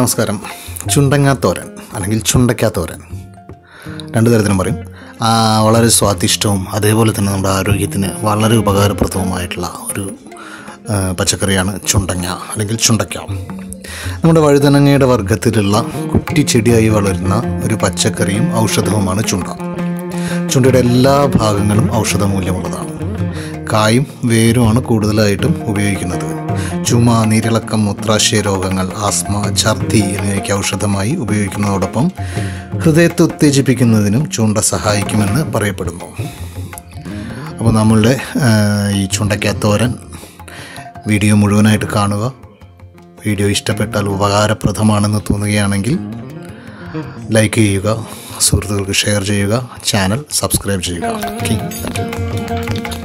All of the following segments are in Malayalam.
നമസ്കാരം ചുണ്ടങ്ങാത്തോരൻ അല്ലെങ്കിൽ ചുണ്ടക്കാത്തോരൻ രണ്ട് തരത്തിലും പറയും ആ, വളരെ സ്വാദിഷ്ടവും അതേപോലെ തന്നെ നമ്മുടെ ആരോഗ്യത്തിന് വളരെ ഉപകാരപ്രദവുമായിട്ടുള്ള ഒരു ആ, പച്ചക്കറിയാണ് ചുണ്ടങ്ങ അല്ലെങ്കിൽ ചുണ്ടയ്ക്ക നമ്മുടെ വഴുതനങ്ങയുടെ വർഗത്തിലുള്ള കുറ്റിച്ചെടിയായി വളരുന്ന ഒരു പച്ചക്കറിയും ഔഷധവുമാണ് ചുണ്ട ചുണ്ടയുടെ എല്ലാ ഭാഗങ്ങളും ഔഷധമൂല്യമുള്ളതാണ് കായും വേരുമാണ് കൂടുതലായിട്ടും ഉപയോഗിക്കുന്നത് ചുമ നീരിളക്കം മൂത്രാശയ രോഗങ്ങൾ ആസ്മ ഛർദി എന്നിവയ്ക്ക് ഔഷധമായി ഉപയോഗിക്കുന്നതോടൊപ്പം ഹൃദയത്തെ ഉത്തേജിപ്പിക്കുന്നതിനും ചൂണ്ട സഹായിക്കുമെന്ന് പറയപ്പെടുന്നു അപ്പോൾ നമ്മളുടെ ആ, ഈ ചുണ്ടയ്ക്കാത്തോരൻ വീഡിയോ മുഴുവനായിട്ട് കാണുക വീഡിയോ ഇഷ്ടപ്പെട്ടാൽ ഉപകാരപ്രദമാണെന്ന് തോന്നുകയാണെങ്കിൽ ലൈക്ക് ചെയ്യുക സുഹൃത്തുക്കൾക്ക് ഷെയർ ചെയ്യുക ചാനൽ സബ്സ്ക്രൈബ് ചെയ്യുക okay thank you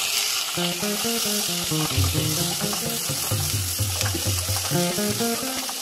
Thank you.